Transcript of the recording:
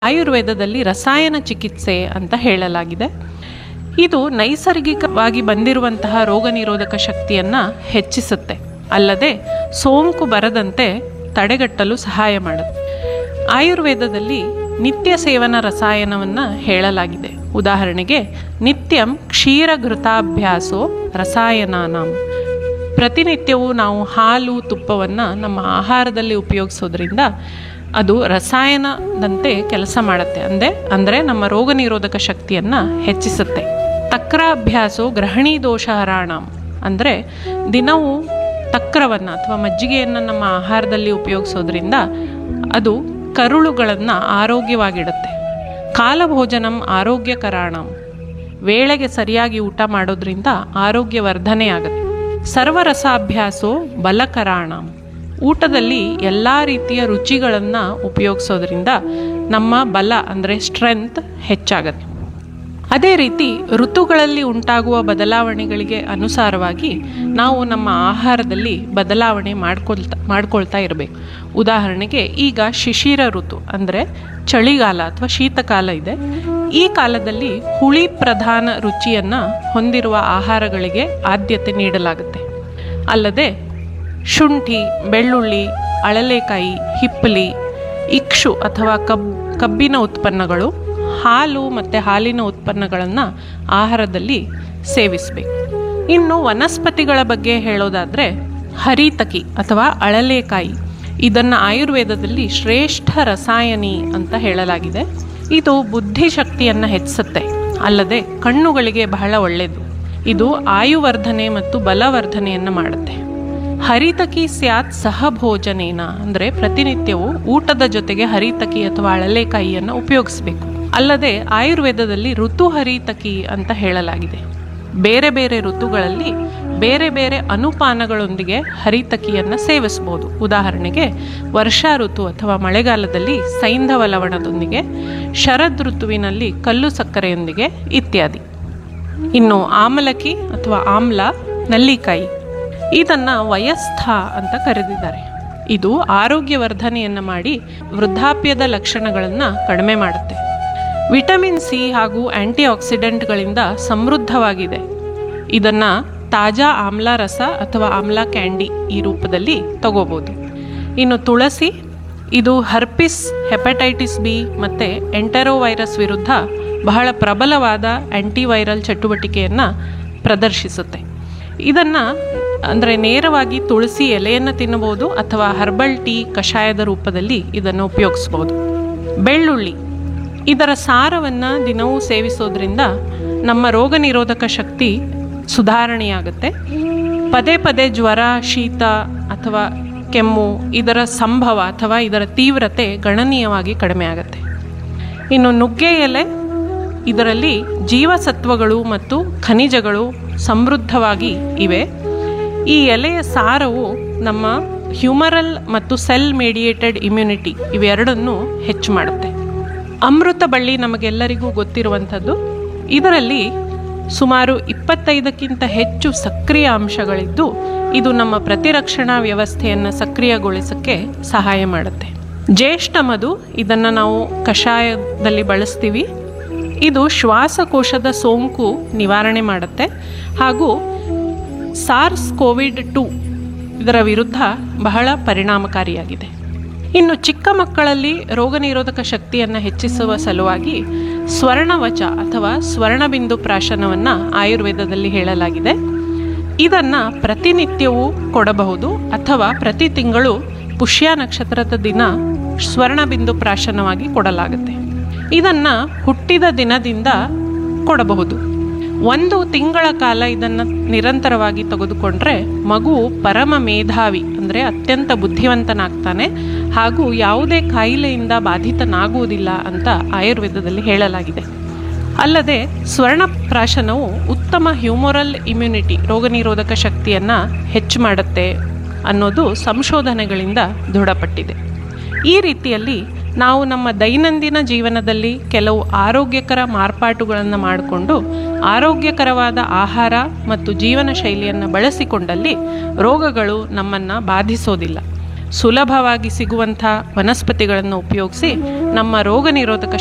ಆಯುರ್ವೇದದಲ್ಲಿ ರಸಾಯನ ಚಿಕಿತ್ಸೆ ಅಂತ ಹೇಳಲಾಗಿದೆ ಇದು ನೈಸರ್ಗಿಕವಾಗಿ ಬಂದಿರುವಂತಹ ರೋಗ ನಿರೋಧಕ ಶಕ್ತಿಯನ್ನು ಹೆಚ್ಚಿಸುತ್ತೆ ಅಲ್ಲದೆ ಸೋಂಕು ಬರದಂತೆ ತಡೆಗಟ್ಟಲು ಸಹಾಯ ಮಾಡುತ್ತೆ ಆಯುರ್ವೇದದಲ್ಲಿ ನಿತ್ಯ ಸೇವನ ರಸಾಯನವನ್ನು ಹೇಳಲಾಗಿದೆ ಉದಾಹರಣೆಗೆ ನಿತ್ಯಂ ಕ್ಷೀರಘೃತಾಭ್ಯಾಸೋ ರಸಾಯನಾನಾಂ ಪ್ರತಿನಿತ್ಯವೂ ನಾವು ಹಾಲು ತುಪ್ಪವನ್ನು ನಮ್ಮ ಆಹಾರದಲ್ಲಿ ಉಪಯೋಗಿಸೋದ್ರಿಂದ ಅದು ರಸಾಯನದಂತೆ ಕೆಲಸ ಮಾಡುತ್ತೆ ಅಂದೆ ಅಂದರೆ ನಮ್ಮ ರೋಗ ನಿರೋಧಕ ಶಕ್ತಿಯನ್ನು ಹೆಚ್ಚಿಸುತ್ತೆ ತಕ್ರಾಭ್ಯಾಸೋ ಗ್ರಹಣಿ ದೋಷ ಹರಾಣಂ ಅಂದರೆ ದಿನವೂ ತಕ್ರವನ್ನು ಅಥವಾ ಮಜ್ಜಿಗೆಯನ್ನು ನಮ್ಮ ಆಹಾರದಲ್ಲಿ ಉಪಯೋಗಿಸೋದ್ರಿಂದ ಅದು ಕರುಳುಗಳನ್ನು ಆರೋಗ್ಯವಾಗಿಡುತ್ತೆ ಕಾಲಭೋಜನಂ ಆರೋಗ್ಯಕರಾಣಂ ವೇಳೆಗೆ ಸರಿಯಾಗಿ ಊಟ ಮಾಡೋದ್ರಿಂದ ಆರೋಗ್ಯ ವರ್ಧನೆಯಾಗುತ್ತೆ ಸರ್ವರಸಾಭ್ಯಾಸೋ ಬಲಕರಾಣಂ ಊಟದಲ್ಲಿ ಎಲ್ಲ ರೀತಿಯ ರುಚಿಗಳನ್ನು ಉಪಯೋಗಿಸೋದ್ರಿಂದ ನಮ್ಮ ಬಲ ಅಂದರೆ ಸ್ಟ್ರೆಂತ್ ಹೆಚ್ಚಾಗತ್ತೆ ಅದೇ ರೀತಿ ಋತುಗಳಲ್ಲಿ ಉಂಟಾಗುವ ಬದಲಾವಣೆಗಳಿಗೆ ಅನುಸಾರವಾಗಿ ನಾವು ನಮ್ಮ ಆಹಾರದಲ್ಲಿ ಬದಲಾವಣೆ ಮಾಡ್ಕೊಳ್ತಾ ಮಾಡ್ಕೊಳ್ತಾ ಇರಬೇಕು ಉದಾಹರಣೆಗೆ ಈಗ ಶಿಶಿರ ಋತು ಅಂದರೆ ಚಳಿಗಾಲ ಅಥವಾ ಶೀತಕಾಲ ಇದೆ ಈ ಕಾಲದಲ್ಲಿ ಹುಳಿ ಪ್ರಧಾನ ರುಚಿಯನ್ನು ಹೊಂದಿರುವ ಆಹಾರಗಳಿಗೆ ಆದ್ಯತೆ ನೀಡಲಾಗುತ್ತೆ ಅಲ್ಲದೆ ಶುಂಠಿ ಬೆಳ್ಳುಳ್ಳಿ ಅಳಲೆಕಾಯಿ ಹಿಪ್ಪಲಿ ಇಕ್ಷು ಅಥವಾ ಕಬ್ ಕಬ್ಬಿನ ಉತ್ಪನ್ನಗಳು ಹಾಲು ಮತ್ತು ಹಾಲಿನ ಉತ್ಪನ್ನಗಳನ್ನು ಆಹಾರದಲ್ಲಿ ಸೇವಿಸಬೇಕು ಇನ್ನು ವನಸ್ಪತಿಗಳ ಬಗ್ಗೆ ಹೇಳೋದಾದರೆ ಹರಿತಕಿ ಅಥವಾ ಅಳಲೆಕಾಯಿ ಇದನ್ನು ಆಯುರ್ವೇದದಲ್ಲಿ ಶ್ರೇಷ್ಠ ರಸಾಯನಿ ಅಂತ ಹೇಳಲಾಗಿದೆ ಇದು ಬುದ್ಧಿಶಕ್ತಿಯನ್ನು ಹೆಚ್ಚಿಸುತ್ತೆ ಅಲ್ಲದೆ ಕಣ್ಣುಗಳಿಗೆ ಬಹಳ ಒಳ್ಳೆಯದು ಇದು ಆಯುವರ್ಧನೆ ಮತ್ತು ಬಲವರ್ಧನೆಯನ್ನು ಮಾಡುತ್ತೆ ಹರಿತಕಿ ಸ್ಯಾತ್ ಸಹಭೋಜನೇನ ಅಂದರೆ ಪ್ರತಿನಿತ್ಯವೂ ಊಟದ ಜೊತೆಗೆ ಹರಿತಕಿ ಅಥವಾ ಅಳಲೆಕಾಯಿಯನ್ನು ಉಪಯೋಗಿಸಬೇಕು ಅಲ್ಲದೆ ಆಯುರ್ವೇದದಲ್ಲಿ ಋತು ಹರಿತಕಿ ಅಂತ ಹೇಳಲಾಗಿದೆ ಬೇರೆ ಬೇರೆ ಋತುಗಳಲ್ಲಿ ಬೇರೆ ಬೇರೆ ಅನುಪಾನಗಳೊಂದಿಗೆ ಹರಿತಕಿಯನ್ನು ಸೇವಿಸಬಹುದು ಉದಾಹರಣೆಗೆ ವರ್ಷಾ ಋತು ಅಥವಾ ಮಳೆಗಾಲದಲ್ಲಿ ಸೈಂಧವ ಲವಣದೊಂದಿಗೆ ಶರದ್ ಋತುವಿನಲ್ಲಿ ಕಲ್ಲು ಸಕ್ಕರೆಯೊಂದಿಗೆ ಇತ್ಯಾದಿ ಇನ್ನು ಆಮಲಕಿ ಅಥವಾ ಆಮ್ಲ ನಲ್ಲಿಕಾಯಿ ಇದನ್ನು ವಯಸ್ಥ ಅಂತ ಕರೆದಿದ್ದಾರೆ ಇದು ಆರೋಗ್ಯ ವರ್ಧನೆಯನ್ನು ಮಾಡಿ ವೃದ್ಧಾಪ್ಯದ ಲಕ್ಷಣಗಳನ್ನು ಕಡಿಮೆ ಮಾಡುತ್ತೆ ವಿಟಮಿನ್ ಸಿ ಹಾಗೂ ಆಂಟಿ ಆಕ್ಸಿಡೆಂಟ್ಗಳಿಂದ ಸಮೃದ್ಧವಾಗಿದೆ ಇದನ್ನು ತಾಜಾ ಆಮ್ಲ ರಸ ಅಥವಾ ಆಮ್ಲ ಕ್ಯಾಂಡಿ ಈ ರೂಪದಲ್ಲಿ ತಗೋಬೋದು ಇನ್ನು ತುಳಸಿ ಇದು ಹರ್ಪಿಸ್ ಹೆಪಟೈಟಿಸ್ ಬಿ ಮತ್ತು ಎಂಟೆರೋವೈರಸ್ ವಿರುದ್ಧ ಬಹಳ ಪ್ರಬಲವಾದ ಆಂಟಿವೈರಲ್ ಚಟುವಟಿಕೆಯನ್ನು ಪ್ರದರ್ಶಿಸುತ್ತೆ ಇದನ್ನು ಅಂದರೆ ನೇರವಾಗಿ ತುಳಸಿ ಎಲೆಯನ್ನು ತಿನ್ನಬಹುದು ಅಥವಾ ಹರ್ಬಲ್ ಟೀ ಕಷಾಯದ ರೂಪದಲ್ಲಿ ಇದನ್ನು ಉಪಯೋಗಿಸ್ಬೋದು ಬೆಳ್ಳುಳ್ಳಿ ಇದರ ಸಾರವನ್ನು ದಿನವೂ ಸೇವಿಸೋದ್ರಿಂದ ನಮ್ಮ ರೋಗ ನಿರೋಧಕ ಶಕ್ತಿ ಸುಧಾರಣೆಯಾಗುತ್ತೆ ಪದೇ ಪದೇ ಜ್ವರ ಶೀತ ಅಥವಾ ಕೆಮ್ಮು ಇದರ ಸಂಭವ ಅಥವಾ ಇದರ ತೀವ್ರತೆ ಗಣನೀಯವಾಗಿ ಕಡಿಮೆ ಆಗುತ್ತೆ ಇನ್ನು ನುಗ್ಗೆ ಎಲೆ ಇದರಲ್ಲಿ ಜೀವಸತ್ವಗಳು ಮತ್ತು ಖನಿಜಗಳು ಸಮೃದ್ಧವಾಗಿ ಇವೆ ಈ ಎಲೆಯ ಸಾರವು ನಮ್ಮ ಹ್ಯೂಮರಲ್ ಮತ್ತು ಸೆಲ್ ಮೇಡಿಯೇಟೆಡ್ ಇಮ್ಯುನಿಟಿ ಇವೆರಡನ್ನು ಹೆಚ್ಚು ಮಾಡುತ್ತೆ ಅಮೃತ ಬಳ್ಳಿ ನಮಗೆಲ್ಲರಿಗೂ ಗೊತ್ತಿರುವಂಥದ್ದು ಇದರಲ್ಲಿ ಸುಮಾರು ಇಪ್ಪತ್ತೈದಕ್ಕಿಂತ ಹೆಚ್ಚು ಸಕ್ರಿಯ ಅಂಶಗಳಿದ್ದು ಇದು ನಮ್ಮ ಪ್ರತಿರಕ್ಷಣಾ ವ್ಯವಸ್ಥೆಯನ್ನು ಸಕ್ರಿಯಗೊಳಿಸೋಕ್ಕೆ ಸಹಾಯ ಮಾಡುತ್ತೆ ಜ್ಯೇಷ್ಠ ಮಧು ಇದನ್ನು ನಾವು ಕಷಾಯದಲ್ಲಿ ಬಳಸ್ತೀವಿ ಇದು ಶ್ವಾಸಕೋಶದ ಸೋಂಕು ನಿವಾರಣೆ ಮಾಡುತ್ತೆ ಹಾಗೂ ಸಾರ್ಸ್ ಕೋವಿಡ್ ಟು ಇದರ ವಿರುದ್ಧ ಬಹಳ ಪರಿಣಾಮಕಾರಿಯಾಗಿದೆ ಇನ್ನು ಚಿಕ್ಕ ಮಕ್ಕಳಲ್ಲಿ ರೋಗ ನಿರೋಧಕ ಶಕ್ತಿಯನ್ನು ಹೆಚ್ಚಿಸುವ ಸಲುವಾಗಿ ಸ್ವರ್ಣವಚ ಅಥವಾ ಸ್ವರ್ಣಬಿಂದು ಪ್ರಾಶನವನ್ನು ಆಯುರ್ವೇದದಲ್ಲಿ ಹೇಳಲಾಗಿದೆ ಇದನ್ನು ಪ್ರತಿನಿತ್ಯವೂ ಕೊಡಬಹುದು ಅಥವಾ ಪ್ರತಿ ತಿಂಗಳು ಪುಷ್ಯ ನಕ್ಷತ್ರದ ದಿನ ಸ್ವರ್ಣಬಿಂದು ಪ್ರಾಶನವಾಗಿ ಕೊಡಲಾಗುತ್ತೆ ಇದನ್ನು ಹುಟ್ಟಿದ ದಿನದಿಂದ ಕೊಡಬಹುದು ಒಂದು ತಿಂಗಳ ಕಾಲ ಇದನ್ನು ನಿರಂತರವಾಗಿ ತೆಗೆದುಕೊಂಡ್ರೆ ಮಗು ಪರಮ ಮೇಧಾವಿ ಅಂದರೆ ಅತ್ಯಂತ ಬುದ್ಧಿವಂತನಾಗ್ತಾನೆ ಹಾಗೂ ಯಾವುದೇ ಕಾಯಿಲೆಯಿಂದ ಬಾಧಿತನಾಗುವುದಿಲ್ಲ ಅಂತ ಆಯುರ್ವೇದದಲ್ಲಿ ಹೇಳಲಾಗಿದೆ ಅಲ್ಲದೆ ಸ್ವರ್ಣ ಪ್ರಾಶನವು ಉತ್ತಮ ಹ್ಯೂಮೊರಲ್ ಇಮ್ಯುನಿಟಿ ರೋಗ ನಿರೋಧಕ ಶಕ್ತಿಯನ್ನು ಹೆಚ್ಚು ಮಾಡುತ್ತೆ ಅನ್ನೋದು ಸಂಶೋಧನೆಗಳಿಂದ ದೃಢಪಟ್ಟಿದೆ ಈ ರೀತಿಯಲ್ಲಿ ನಾವು ನಮ್ಮ ದೈನಂದಿನ ಜೀವನದಲ್ಲಿ ಕೆಲವು ಆರೋಗ್ಯಕರ ಮಾರ್ಪಾಟುಗಳನ್ನು ಮಾಡಿಕೊಂಡು ಆರೋಗ್ಯಕರವಾದ ಆಹಾರ ಮತ್ತು ಜೀವನ ಶೈಲಿಯನ್ನು ಬಳಸಿಕೊಂಡಲ್ಲಿ ರೋಗಗಳು ನಮ್ಮನ್ನು ಬಾಧಿಸೋದಿಲ್ಲ ಸುಲಭವಾಗಿ ಸಿಗುವಂಥ ವನಸ್ಪತಿಗಳನ್ನು ಉಪಯೋಗಿಸಿ ನಮ್ಮ ರೋಗ ನಿರೋಧಕ